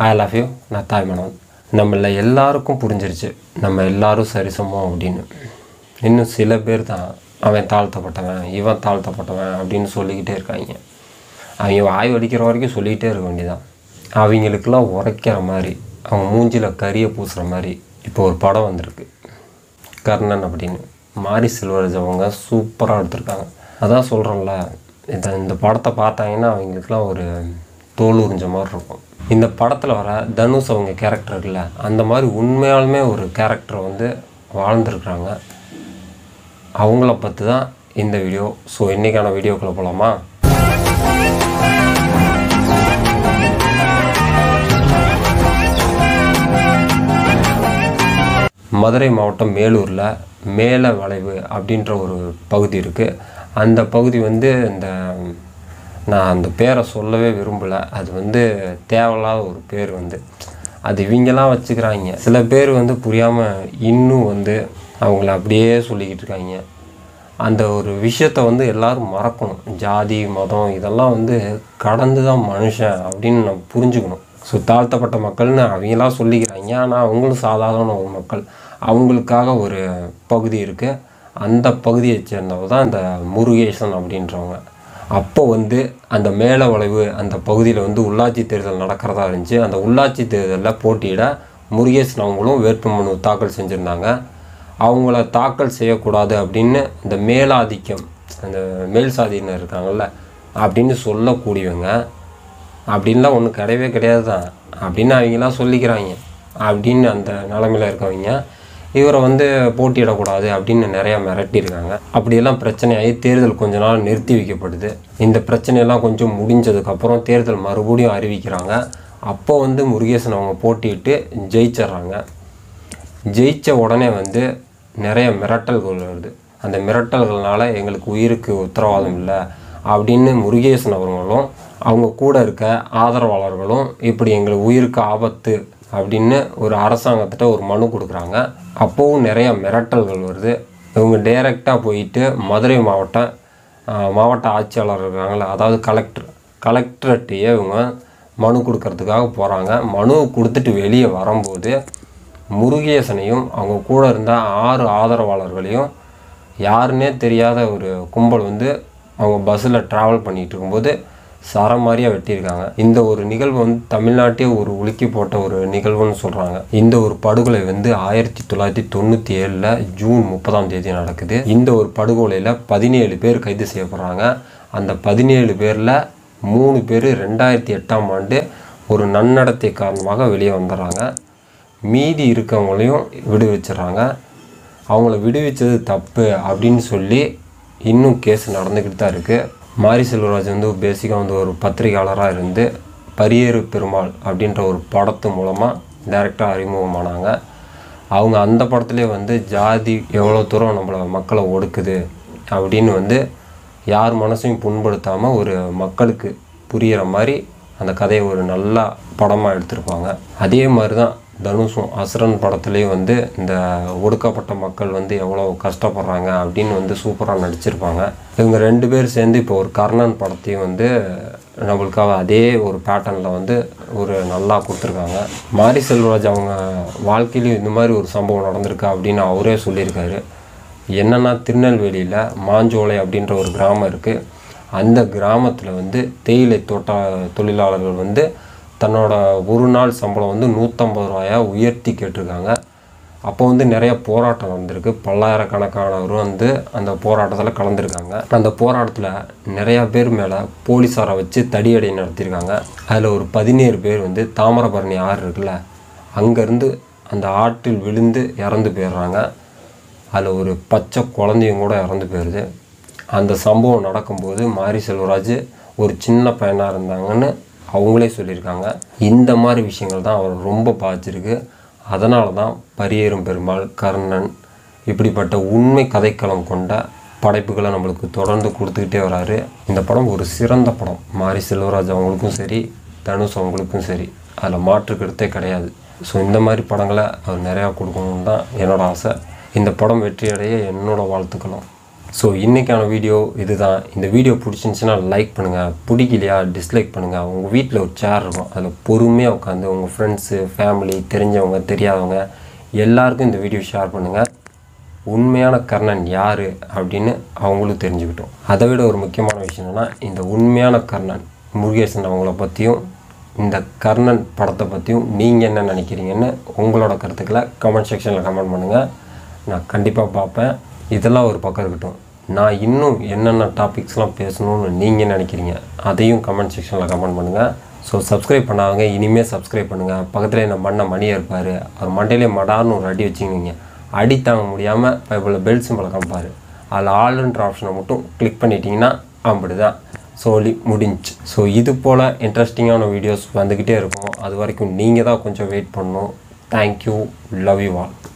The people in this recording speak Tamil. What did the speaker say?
ஐ லவ் யூ நான் தாய்மனவன் நம்மள எல்லாருக்கும் புரிஞ்சிருச்சு நம்ம எல்லாரும் சரிசமம் அப்படின்னு இன்னும் சில பேர் தான் அவன் தாழ்த்தப்பட்டவன் இவன் தாழ்த்தப்பட்டவன் அப்படின்னு சொல்லிக்கிட்டே இருக்காங்க அவங்க வாய் வலிக்கிற வரைக்கும் சொல்லிக்கிட்டே இருக்க வேண்டியதான் அவங்களுக்கெல்லாம் உரைக்கிற மாதிரி அவங்க மூஞ்சியில் கரியை பூசுகிற மாதிரி இப்போ ஒரு படம் வந்திருக்கு கர்ணன் அப்படின்னு மாரி செல்வராஜ் அவங்க சூப்பராக எடுத்திருக்காங்க அதான் சொல்கிறேன்ல இந்த இந்த படத்தை பார்த்தாங்கன்னா அவங்களுக்குலாம் ஒரு தோல் உறிஞ்ச மாதிரி இருக்கும் இந்த படத்தில் வர தனுஷ் அவங்க கேரக்டர் இருக்குல்ல அந்த மாதிரி உண்மையாலுமே ஒரு கேரக்டர் வந்து வாழ்ந்துருக்குறாங்க அவங்கள பற்றி தான் இந்த வீடியோ ஸோ இன்றைக்கான வீடியோக்குள்ளே போகலாமா மதுரை மாவட்டம் மேலூரில் மேல வளைவு அப்படின்ற ஒரு பகுதி இருக்குது அந்த பகுதி வந்து இந்த நான் அந்த பேரை சொல்லவே விரும்பலை அது வந்து தேவையில்லாத ஒரு பேர் வந்து அது இவங்கெல்லாம் வச்சுக்கிறாங்க சில பேர் வந்து புரியாமல் இன்னும் வந்து அவங்கள அப்படியே சொல்லிக்கிட்டு இருக்காங்க அந்த ஒரு விஷயத்தை வந்து எல்லாரும் மறக்கணும் ஜாதி மதம் இதெல்லாம் வந்து கடந்து தான் மனுஷன் அப்படின்னு நம்ம புரிஞ்சுக்கணும் ஸோ தாழ்த்தப்பட்ட மக்கள்னு அவங்களாம் சொல்லிக்கிறாங்க ஆனால் அவங்களும் சாதாரண ஒரு மக்கள் அவங்களுக்காக ஒரு பகுதி இருக்குது அந்த பகுதியை சேர்ந்தவர் தான் இந்த முருகேசன் அப்படின்றவங்க அப்போ வந்து அந்த மேல வளைவு அந்த பகுதியில் வந்து உள்ளாட்சி தேர்தல் நடக்கிறதா இருந்துச்சு அந்த உள்ளாட்சி தேர்தலில் போட்டியிட முருகேசன் அவங்களும் வேட்புமனு தாக்கல் செஞ்சுருந்தாங்க அவங்கள தாக்கல் செய்யக்கூடாது அப்படின்னு இந்த மேலாதிக்கம் அந்த மேல் சாதியினர் இருக்காங்கல்ல அப்படின்னு சொல்லக்கூடியவங்க அப்படின்லாம் ஒன்றும் கிடையவே கிடையாது தான் அப்படின்னு அவங்களாம் சொல்லிக்கிறாங்க அப்படின்னு அந்த நிலமையில இருக்கவங்க இவரை வந்து போட்டியிடக்கூடாது அப்படின்னு நிறையா மிரட்டியிருக்காங்க அப்படியெல்லாம் பிரச்சனையாகி தேர்தல் கொஞ்ச நாள் நிறுத்தி வைக்கப்படுது இந்த பிரச்சனையெல்லாம் கொஞ்சம் முடிஞ்சதுக்கப்புறம் தேர்தல் மறுபடியும் அறிவிக்கிறாங்க அப்போ வந்து முருகேசன் அவங்க போட்டியிட்டு ஜெயிச்சிட்றாங்க ஜெயித்த உடனே வந்து நிறைய மிரட்டல்கள் வருது அந்த மிரட்டல்கள்னால எங்களுக்கு உயிருக்கு உத்தரவாதம் இல்லை அப்படின்னு முருகேசன் அவர்களும் அவங்க கூட இருக்க ஆதரவாளர்களும் இப்படி எங்களுக்கு உயிருக்கு ஆபத்து அப்படின்னு ஒரு அரசாங்கத்திட்ட ஒரு மனு கொடுக்குறாங்க அப்போவும் நிறைய மிரட்டல்கள் வருது இவங்க டைரெக்டாக போயிட்டு மதுரை மாவட்ட ஆஹ், மாவட்ட ஆட்சியாளர் இருக்காங்களே அதாவது கலெக்டர் கலெக்டர்கிட்டயே இவங்க மனு கொடுக்கறதுக்காக போகிறாங்க மனு கொடுத்துட்டு வெளியே வரும்போது முருகேசனையும் அவங்க கூட இருந்த ஆறு ஆதரவாளர்களையும் யாருன்னே தெரியாத ஒரு கும்பல் வந்து அவங்க பஸ்ஸில் ட்ராவல் பண்ணிகிட்டு இருக்கும்போது சரமாரியாக வெட்டியிருக்காங்க இந்த ஒரு நிகழ்வு வந்து தமிழ்நாட்டே ஒரு உலுக்கி போட்ட ஒரு நிகழ்வுன்னு சொல்கிறாங்க இந்த ஒரு படுகொலை வந்து ஆயிரத்தி தொள்ளாயிரத்தி தொண்ணூற்றி ஏழில் ஜூன் முப்பதாம் தேதி நடக்குது இந்த ஒரு படுகொலையில் பதினேழு பேர் கைது செய்யப்படுறாங்க அந்த பதினேழு பேரில் மூணு பேர் ரெண்டாயிரத்தி எட்டாம் ஆண்டு ஒரு நன்னடத்தை காரணமாக வெளியே வந்துடுறாங்க மீதி இருக்கவங்களையும் விடுவிச்சிடுறாங்க அவங்கள விடுவிச்சது தப்பு அப்படின்னு சொல்லி இன்னும் கேஸ் நடந்துக்கிட்டு தான் இருக்குது மாரி செல்வராஜ் வந்து பேசிக்காக வந்து ஒரு பத்திரிகையாளராக இருந்து பரியேறு பெருமாள் அப்படின்ற ஒரு படத்து மூலமாக டைரெக்டாக அறிமுகமானாங்க அவங்க அந்த படத்துலேயே வந்து ஜாதி எவ்வளோ தூரம் நம்மளை மக்களை ஒடுக்குது அப்படின்னு வந்து யார் மனசையும் புண்படுத்தாமல் ஒரு மக்களுக்கு புரிகிற மாதிரி அந்த கதையை ஒரு நல்ல படமாக எடுத்திருப்பாங்க அதே மாதிரி தான் தனுஷும் அசுரன் படத்துலேயும் வந்து இந்த ஒடுக்கப்பட்ட மக்கள் வந்து எவ்வளோ கஷ்டப்படுறாங்க அப்படின்னு வந்து சூப்பராக நடிச்சிருப்பாங்க இவங்க ரெண்டு பேர் சேர்ந்து இப்போ ஒரு கர்ணன் படத்தையும் வந்து நம்மளுக்காக அதே ஒரு பேட்டர்னில் வந்து ஒரு நல்லா கொடுத்துருக்காங்க மாரி செல்வராஜ் அவங்க வாழ்க்கையிலையும் இந்த மாதிரி ஒரு சம்பவம் நடந்திருக்கு அப்படின்னு அவரே சொல்லியிருக்காரு என்னன்னா திருநெல்வேலியில் மாஞ்சோலை அப்படின்ற ஒரு கிராமம் இருக்குது அந்த கிராமத்தில் வந்து தேயிலை தோட்ட தொழிலாளர்கள் வந்து தன்னோட ஒரு நாள் சம்பளம் வந்து நூற்றம்பது ரூபாயா உயர்த்தி கேட்டிருக்காங்க அப்போ வந்து நிறைய போராட்டம் நடந்திருக்கு பல்லாயிரக்கணக்கானவரும் வந்து அந்த போராட்டத்தில் கலந்துருக்காங்க அந்த போராட்டத்தில் நிறையா பேர் மேலே போலீஸாரை வச்சு தடியடை நடத்தியிருக்காங்க அதில் ஒரு பதினேழு பேர் வந்து தாமிரபரணி ஆறு இருக்குல்ல அங்கேருந்து அந்த ஆற்றில் விழுந்து இறந்து போயிடுறாங்க அதில் ஒரு பச்சை குழந்தையும் கூட இறந்து போயிடுது அந்த சம்பவம் நடக்கும்போது மாரி செல்வராஜ் ஒரு சின்ன பையனாக இருந்தாங்கன்னு அவங்களே சொல்லியிருக்காங்க இந்த மாதிரி விஷயங்கள் தான் அவர் ரொம்ப பாதிச்சிருக்கு அதனால தான் பரியேறும் பெருமாள் கர்ணன் இப்படிப்பட்ட உண்மை கதைக்களம் கொண்ட படைப்புகளை நம்மளுக்கு தொடர்ந்து கொடுத்துக்கிட்டே வராரு இந்த படம் ஒரு சிறந்த படம் மாரி செல்வராஜ் அவங்களுக்கும் சரி தனுஷ் அவங்களுக்கும் சரி அதில் மாற்று கருத்தே கிடையாது ஸோ இந்த மாதிரி படங்களை அவர் நிறையா கொடுக்கணும்னு தான் என்னோட ஆசை இந்த படம் வெற்றியடைய என்னோட வாழ்த்துக்களும் ஸோ இன்றைக்கான வீடியோ இதுதான் இந்த வீடியோ பிடிச்சிருந்துச்சுன்னா லைக் பண்ணுங்கள் பிடிக்கலையா டிஸ்லைக் பண்ணுங்கள் உங்கள் வீட்டில் ஒரு சேர் இருக்கும் அதில் பொறுமையாக உட்காந்து உங்கள் ஃப்ரெண்ட்ஸு ஃபேமிலி தெரிஞ்சவங்க தெரியாதவங்க எல்லாருக்கும் இந்த வீடியோ ஷேர் பண்ணுங்கள் உண்மையான கர்ணன் யார் அப்படின்னு அவங்களும் தெரிஞ்சுக்கிட்டோம் அதை விட ஒரு முக்கியமான விஷயம் என்னென்னா இந்த உண்மையான கர்ணன் முருகேசன் அவங்கள பற்றியும் இந்த கர்ணன் படத்தை பற்றியும் நீங்கள் என்ன நினைக்கிறீங்கன்னு உங்களோட கருத்துக்களை கமெண்ட் செக்ஷனில் கமெண்ட் பண்ணுங்கள் நான் கண்டிப்பாக பார்ப்பேன் இதெல்லாம் ஒரு பக்கம் இருக்கட்டும் நான் இன்னும் என்னென்ன டாபிக்ஸ்லாம் பேசணும்னு நீங்கள் நினைக்கிறீங்க அதையும் கமெண்ட் செக்ஷனில் கமெண்ட் பண்ணுங்கள் ஸோ சப்ஸ்கிரைப் பண்ணாதவங்க இனிமேல் சப்ஸ்கிரைப் பண்ணுங்கள் பக்கத்தில் என்ன மண்ண மணியாக இருப்பார் அவர் மண்டையிலே மடார்னு ஒரு அடி வச்சுக்கிங்க அடி தாங்க முடியாமல் பைபிளில் பெல் சிம்பிளை காமிப்பார் அதில் ஆல்ன்ற ஆப்ஷனை மட்டும் கிளிக் பண்ணிட்டீங்கன்னா அப்படி தான் சோலி முடிஞ்சு ஸோ இது போல் இன்ட்ரெஸ்டிங்கான வீடியோஸ் வந்துக்கிட்டே இருக்கும் அது வரைக்கும் நீங்கள் தான் கொஞ்சம் வெயிட் பண்ணணும் தேங்க்யூ லவ் யூ ஆல்